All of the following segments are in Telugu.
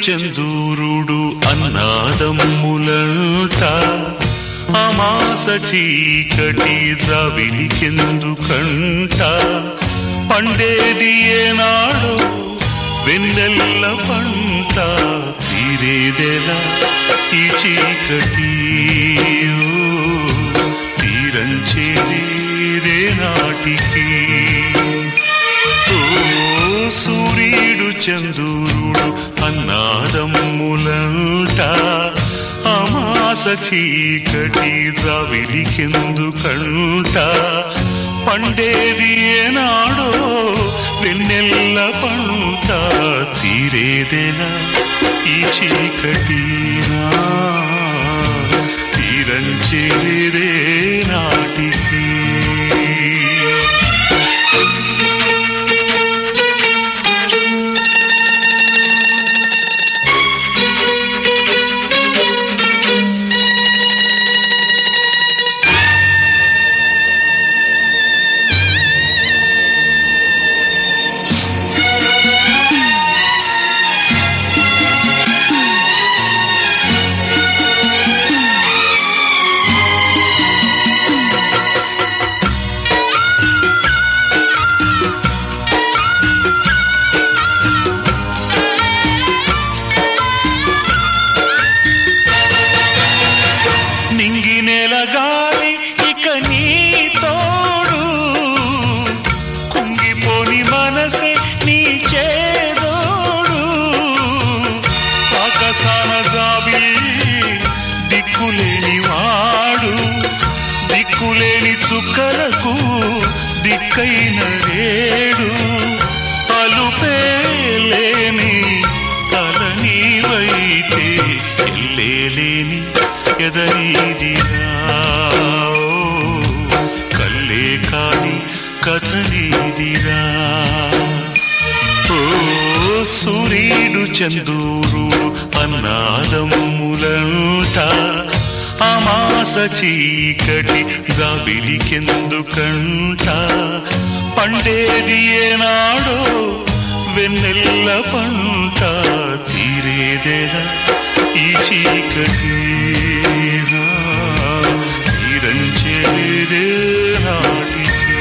చందూరుడు అన్నాదమ్ములంట అమాస చీకటి జావిలికెందుకంట పండేది ఏనాడో వెన్నెల్ల పంట తీరేదెలా ఈ చీకటి ఓ, తీరంచేదే నాటికి ఓ సూర్యుడు చందూరుడు అన్నాదమ్ములంట అమాస చీకటి జావిలికెందుకంట పండేది ఏనాడో వెన్నెల్ల పంట తీరేదెలా ఈ చీకటి నా తీరంచేదే నాటికి నింగి నేల గాలి ఇక నీ తోడు కుంగిపోని మనసే నీ చేదోడు ఆకాశాన జాబి దిక్కులేని వాడు దిక్కులేని చుక్కలకు దిక్కైన రేడు అలుపేలేని అలనీవైతే ఎల్లేలేని ఎదనీదిరా కల్లే కాని కథ నీదిరా ఓ సూర్యుడు చందూరుడు అన్నాదమ్ములంట అమాస చీకటి జాబిలికెందుకంట పండేది ఏనాడో వెన్నెల్ల పంట తీరేదెలా ఈ చీకటి నా తీరంచేదే నాటికి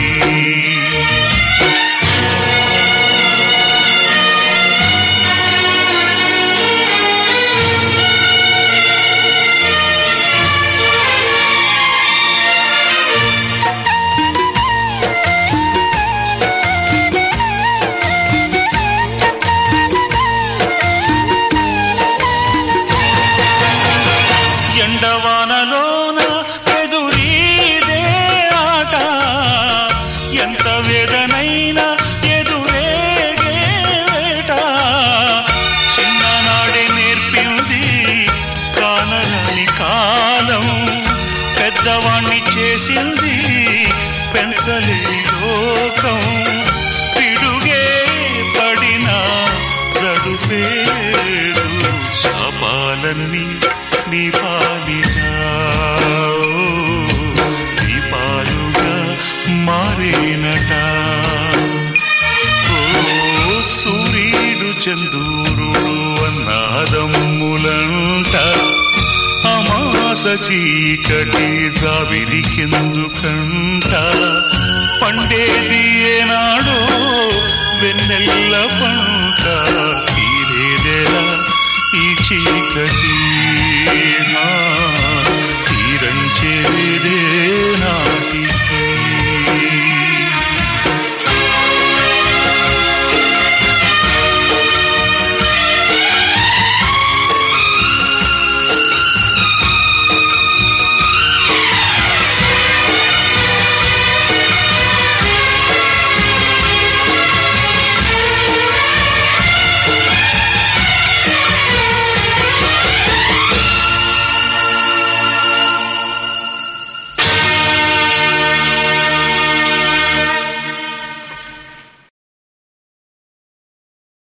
ఎండవానలోన ఎదురీదే ఆట ఎంత వేదనైనా ఎదురేగే వేట చిన్ననాడే నేర్పింది కానరాని కాలం పెద్దవాణ్ణి చేసింది పెంచలేని లోకం పిడుగే పడినా జడుపేడు శాపాలన్నీ నీ పాలిగా దీపాలుగా మారేనట ఓ సూర్యుడు చందూరుడు అన్నాదమ్ములంట అమాస చీకటి జాబిలికెందుకంట పండేది ఏనాడో వెన్నెల్ల పంట తీరేదెలా ఈ చీకటి నా తీరంచేదే నాటి